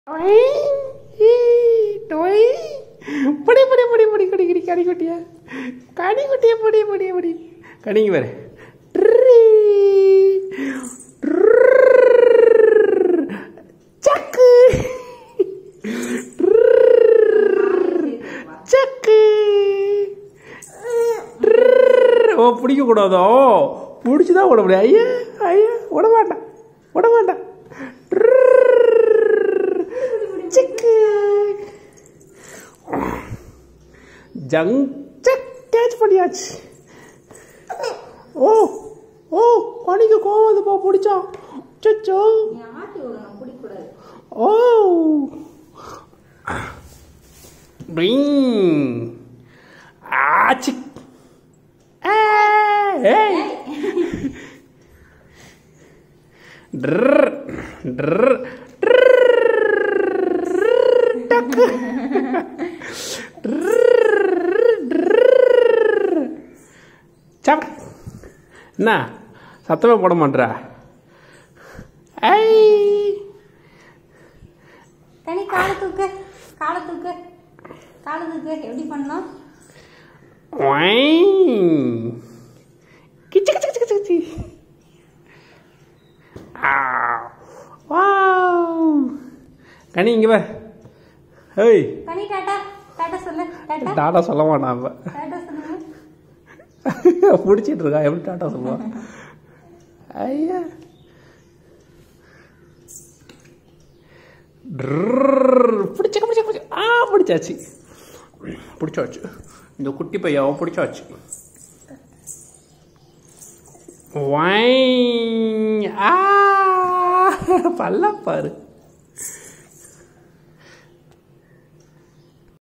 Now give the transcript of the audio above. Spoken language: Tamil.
டொய் புடி புடி புடி புடி குடி குடி கனி குட்டியா கனி குட்டியா புடி புடி புடி கனிங்க வேறு சக்கு சக்கு ஓ பிடிக்க கூடாதோ பிடிச்சி தான் விட முடியும் ஐயா ஐயா விட மாட்டேன் விட மாட்டேன் சிக்கு ஜங் சக் கேட்ச் பண்ணியாச்சு ஓ ஓ பணிக்கு கோவம் வந்து போ பிடிச்சா சச்சோ நீ ஆட்டி விடணும் பிடிக்கூடாது ஓ பிங் ஆச்சி ஏய் ட்ர் ட்ர் டக்கு சப் என்ன சத்தமே போட மாட்டா ஐ கனி காலை தூக்கு காலை தூக்கு காலை தூக்கு எப்படி பண்ணலாம் Wang. Kici kici kici kici. Ah. Wow. கனி இங்க வா ஏய் கனி டாட்டா டாட்டா சொல்லு டாட்டா டாட்டா சொல்ல மாட்டான் அவன் டாட்டா சொல்லுங்க பிடிச்சிட்டு இருக்கா எப்படி டாட்டா சொல்லுவான் ஐயா பிடிச்ச பிடிச்ச பிடிச்ச ஆ பிடிச்சாச்சு பிடிச்சாச்சு இந்த குட்டி பையாவை பிடிச்சாச்சு வைங். ஆ பல்ல பாரு